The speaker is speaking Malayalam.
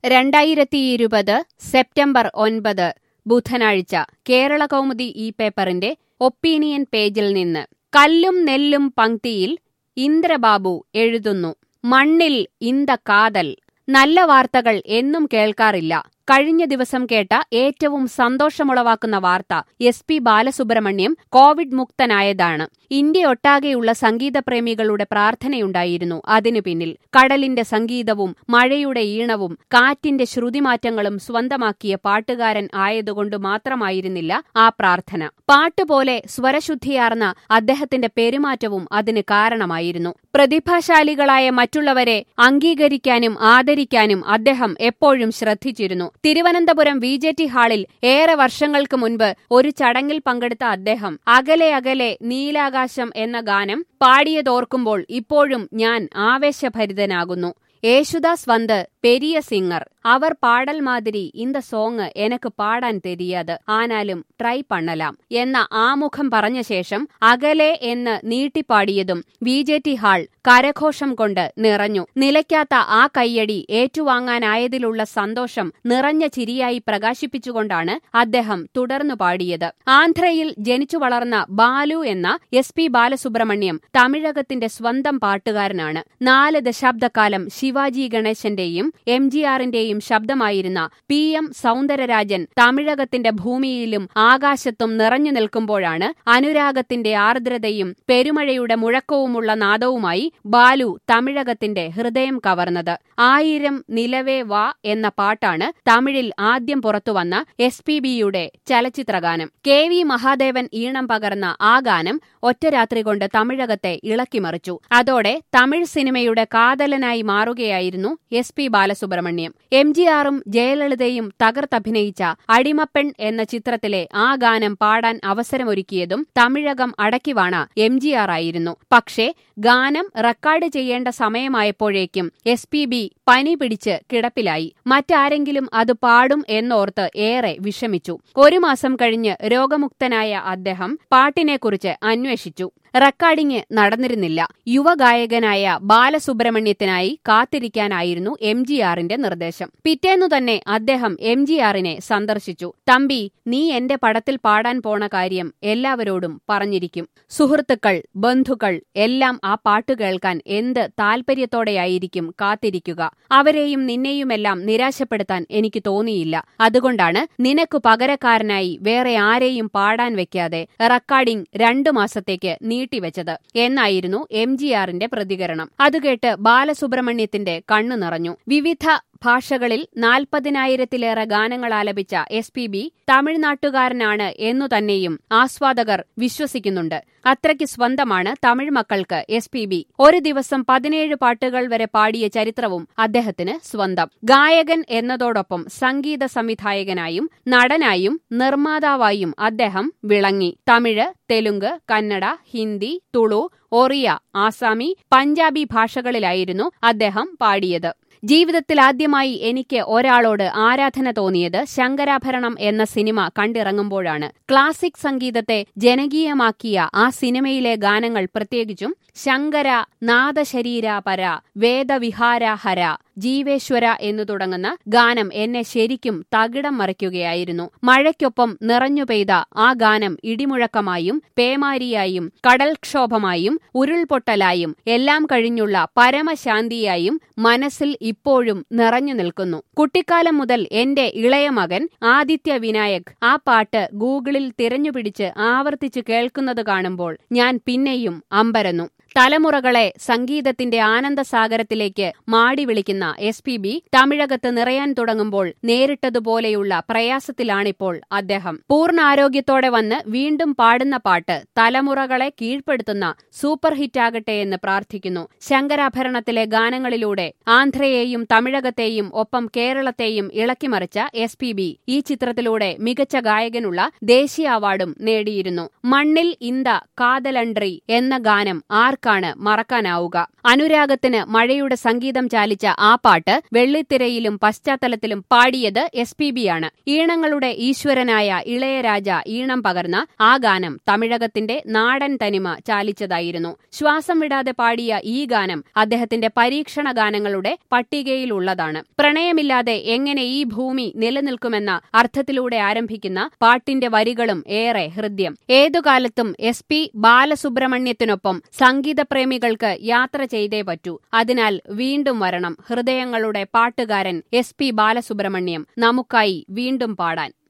രണ്ടായിരത്തിയിരുപത് സെപ്റ്റംബർ ഒൻപത് ബുധനാഴ്ച കേരള കൗമുദി ഈ പേപ്പറിന്റെ ഒപ്പീനിയൻ പേജിൽ നിന്ന് കല്ലും നെല്ലും പങ്ക്തിയിൽ ഇന്ദ്രബാബു എഴുതുന്നു മണ്ണിൽ ഇന്ത കാതൽ നല്ല വാർത്തകൾ എന്നും കേൾക്കാറില്ല കഴിഞ്ഞ ദിവസം കേട്ട ഏറ്റവും സന്തോഷമുളവാക്കുന്ന വാർത്ത എസ് പി ബാലസുബ്രഹ്മണ്യം കോവിഡ് മുക്തനായതാണ് ഇന്ത്യയൊട്ടാകെയുള്ള സംഗീതപ്രേമികളുടെ പ്രാർത്ഥനയുണ്ടായിരുന്നു അതിനു പിന്നിൽ കടലിന്റെ സംഗീതവും മഴയുടെ ഈണവും കാറ്റിന്റെ ശ്രുതിമാറ്റങ്ങളും സ്വന്തമാക്കിയ പാട്ടുകാരൻ ആയതുകൊണ്ട് മാത്രമായിരുന്നില്ല ആ പ്രാർത്ഥന പാട്ടുപോലെ സ്വരശുദ്ധിയാർന്ന അദ്ദേഹത്തിന്റെ പെരുമാറ്റവും അതിന് കാരണമായിരുന്നു പ്രതിഭാശാലികളായ മറ്റുള്ളവരെ അംഗീകരിക്കാനും ആദരിക്കാനും അദ്ദേഹം എപ്പോഴും ശ്രദ്ധിച്ചിരുന്നു തിരുവനന്തപുരം വി ജെ ടി ഹാളിൽ ഏറെ വർഷങ്ങൾക്ക് മുൻപ് ഒരു ചടങ്ങിൽ പങ്കെടുത്ത അദ്ദേഹം അകലെ അകലെ നീലാകാശം എന്ന ഗാനം പാടിയതോർക്കുമ്പോൾ ഇപ്പോഴും ഞാൻ ആവേശഭരിതനാകുന്നു യേശുദാസ് വന്ത് പെരിയ സിംഗർ അവർ പാടൽ മാതിരി இந்த സോങ് എനക്ക് പാടാൻ തെരിയാത് ആനാലും ട്രൈ പണ്ണലാം എന്ന ആമുഖം പറഞ്ഞ ശേഷം അകലെ എന്ന് നീട്ടിപ്പാടിയതും വി ജെ ടി ഹാൾ കരഘോഷം കൊണ്ട് നിറഞ്ഞു നിലയ്ക്കാത്ത ആ കയ്യടി ഏറ്റുവാങ്ങാനായതിലുള്ള സന്തോഷം നിറഞ്ഞ ചിരിയായി പ്രകാശിപ്പിച്ചുകൊണ്ടാണ് അദ്ദേഹം തുടർന്നു പാടിയത് ആന്ധ്രയിൽ ജനിച്ചു വളർന്ന ബാലു എന്ന എസ് പി ബാലസുബ്രഹ്മണ്യം തമിഴകത്തിന്റെ സ്വന്തം പാട്ടുകാരനാണ് നാല് ദശാബ്ദക്കാലം ശിവാജി ഗണേശന്റെയും എം ജി ആറിന്റെയും ശബ്ദമായിരുന്ന പി എം സൗന്ദരരാജൻ തമിഴകത്തിന്റെ ഭൂമിയിലും ആകാശത്തും നിറഞ്ഞു നിൽക്കുമ്പോഴാണ് അനുരാഗത്തിന്റെ ആർദ്രതയും പെരുമഴയുടെ മുഴക്കവുമുള്ള നാദവുമായി ബാലു തമിഴകത്തിന്റെ ഹൃദയം കവർന്നത് ആയിരം നിലവേ വാ എന്ന പാട്ടാണ് തമിഴിൽ ആദ്യം പുറത്തുവന്ന എസ് പി ബിയുടെ ചലച്ചിത്രഗാനം കെ വി മഹാദേവൻ ഈണം പകർന്ന ആ ഗാനം ഒറ്റ രാത്രി കൊണ്ട് തമിഴകത്തെ ഇളക്കിമറിച്ചു അതോടെ തമിഴ് സിനിമയുടെ കാതലനായി മാറുകയായിരുന്നു S P Balasubrahmanyam M G ആറും ജയലളിതയും തകർത്തഭിനയിച്ച അടിമപ്പെൺ എന്ന ചിത്രത്തിലെ ആ ഗാനം പാടാൻ അവസരമൊരുക്കിയതും തമിഴകം അടക്കിവാണ എം ജി ആർ ആയിരുന്നു പക്ഷേ ഗാനം റെക്കോർഡ് ചെയ്യേണ്ട സമയമായപ്പോഴേക്കും എസ് പി ബി പനി പിടിച്ച് കിടപ്പിലായി മറ്റാരെങ്കിലും അത് പാടും എന്നോർത്ത് ഏറെ വിഷമിച്ചു ഒരു മാസം കഴിഞ്ഞ് രോഗമുക്തനായ അദ്ദേഹം പാട്ടിനെക്കുറിച്ച് അന്വേഷിച്ചു റെക്കോർഡിംഗ് നടന്നിരുന്നില്ല യുവഗായകനായ ബാലസുബ്രഹ്മണ്യത്തിനായി കാത്തിരിക്കാനായിരുന്നു എം ജി ആറിന്റെ നിർദ്ദേശം പിറ്റേന്നു തന്നെ അദ്ദേഹം എം ജി ആറിനെ സന്ദർശിച്ചു തമ്പി നീ എന്റെ പടത്തിൽ പാടാൻ പോണ കാര്യം എല്ലാവരോടും പറഞ്ഞിരിക്കും സുഹൃത്തുക്കൾ ബന്ധുക്കൾ എല്ലാം ആ പാട്ട് കേൾക്കാൻ എന്ത് താൽപര്യത്തോടെയായിരിക്കും കാത്തിരിക്കുക അവരെയും നിന്നെയുമെല്ലാം നിരാശപ്പെടുത്താൻ എനിക്ക് തോന്നിയില്ല അതുകൊണ്ടാണ് നിനക്ക് പകരക്കാരനായി വേറെ ആരെയും പാടാൻ വെക്കാതെ റെക്കോർഡിംഗ് രണ്ടു മാസത്തേക്ക് നീട്ടിവെച്ചത് എന്നായിരുന്നു എം ജി ആറിന്റെ പ്രതികരണം അതുകേട്ട് ബാലസുബ്രഹ്മണ്യത്തിന്റെ കണ്ണു നിറഞ്ഞു വിവിധ ഭാഷകളിൽ നാൽപ്പതിനായിരത്തിലേറെ ഗാനങ്ങൾ ആലപിച്ച എസ് പി ബി തമിഴ്നാട്ടുകാരനാണ് എന്നു തന്നെയും ആസ്വാദകർ വിശ്വസിക്കുന്നുണ്ട് അത്രയ്ക്ക് സ്വന്തമാണ് തമിഴ് മക്കൾക്ക് എസ് പി ബി ഒരു ദിവസം പതിനേഴ് പാട്ടുകൾ വരെ പാടിയ ചരിത്രവും അദ്ദേഹത്തിന് സ്വന്തം ഗായകൻ എന്നതോടൊപ്പം സംഗീത സംവിധായകനായും നടനായും നിർമ്മാതാവായും അദ്ദേഹം വിളങ്ങി തമിഴ് തെലുങ്ക് കന്നഡ ഹിന്ദി തുളു ഒറിയ ആസാമി പഞ്ചാബി ഭാഷകളിലായിരുന്നു അദ്ദേഹം പാടിയത് ജീവിതത്തിൽ ആദ്യമായി എനിക്ക് ഒരാളോട് ആരാധന തോന്നിയത് ശങ്കരാഭരണം എന്ന സിനിമ കണ്ടിറങ്ങുമ്പോഴാണ് ക്ലാസിക് സംഗീതത്തെ ജനകീയമാക്കിയ ആ സിനിമയിലെ ഗാനങ്ങൾ പ്രത്യേകിച്ചും ശങ്കര നാദശരീരാപര വേദവിഹാരഹര ജീവേശ്വര എന്നു തുടങ്ങുന്ന ഗാനം എന്നെ ശരിക്കും തകിടം മറിക്കുകയായിരുന്നു മഴയ്ക്കൊപ്പം നിറഞ്ഞു പെയ്ത ആ ഗാനം ഇടിമുഴക്കമായും പേമാരിയായും കടൽക്ഷോഭമായും ഉരുൾപൊട്ടലായും എല്ലാം കഴിഞ്ഞുള്ള പരമശാന്തിയായും മനസ്സിൽ ഇപ്പോഴും നിറഞ്ഞു നിൽക്കുന്നു കുട്ടിക്കാലം മുതൽ എന്റെ ഇളയ മകൻ ആദിത്യ വിനായക് ആ പാട്ട് ഗൂഗിളിൽ തിരഞ്ഞുപിടിച്ച് ആവർത്തിച്ച് കേൾക്കുന്നത് കാണുമ്പോൾ ഞാൻ പിന്നെയും അമ്പരന്നു തലമുറകളെ സംഗീതത്തിന്റെ ആനന്ദസാഗരത്തിലേക്ക് മാടി വിളിക്കുന്ന എസ് പി ബി തമിഴകത്ത് നിറയാൻ തുടങ്ങുമ്പോൾ നേരിട്ടതുപോലെയുള്ള പ്രയാസത്തിലാണിപ്പോൾ അദ്ദേഹം പൂർണ്ണാരോഗ്യത്തോടെ വന്ന് വീണ്ടും പാടുന്ന പാട്ട് തലമുറകളെ കീഴ്പ്പെടുത്തുന്ന സൂപ്പർ ഹിറ്റാകട്ടെ എന്ന് പ്രാർത്ഥിക്കുന്നു ശങ്കരാഭരണത്തിലെ ഗാനങ്ങളിലൂടെ ആന്ധ്രയെയും തമിഴകത്തെയും ഒപ്പം കേരളത്തെയും ഇളക്കിമറിച്ച എസ് പി ബി ഈ ചിത്രത്തിലൂടെ മികച്ച ഗായകനുള്ള ദേശീയ അവാർഡും നേടിയിരുന്നു മണ്ണിൽ ഇന്ത കാതലണ്ട്രി എന്ന ഗാനം ആർക്ക് ആർക്കാണ് മറക്കാനാവുക അനുരാഗത്തിന് മഴയുടെ സംഗീതം ചാലിച്ച ആ പാട്ട് വെള്ളിത്തിരയിലും പശ്ചാത്തലത്തിലും പാടിയത് എസ് പി ബി ആണ് ഈണങ്ങളുടെ ഈശ്വരനായ ഇളയരാജ ഈണം പകർന്ന ആ ഗാനം തമിഴകത്തിന്റെ നാടൻ തനിമ ചാലിച്ചതായിരുന്നു ശ്വാസം വിടാതെ പാടിയ ഈ ഗാനം അദ്ദേഹത്തിന്റെ പരീക്ഷണ ഗാനങ്ങളുടെ പട്ടികയിലുള്ളതാണ് പ്രണയമില്ലാതെ എങ്ങനെ ഈ ഭൂമി നിലനിൽക്കുമെന്ന അർത്ഥത്തിലൂടെ ആരംഭിക്കുന്ന പാട്ടിന്റെ വരികളും ഏറെ ഹൃദ്യം ഏതുകാലത്തും എസ് പി ബാലസുബ്രഹ്മണ്യത്തിനൊപ്പം സംഗീതപ്രേമികൾക്ക് യാത്ര ചെയ്തേ പറ്റൂ അതിനാൽ വീണ്ടും വരണം ഹൃദയങ്ങളുടെ പാട്ടുകാരൻ എസ് പി ബാലസുബ്രഹ്മണ്യം നമുക്കായി വീണ്ടും പാടാൻ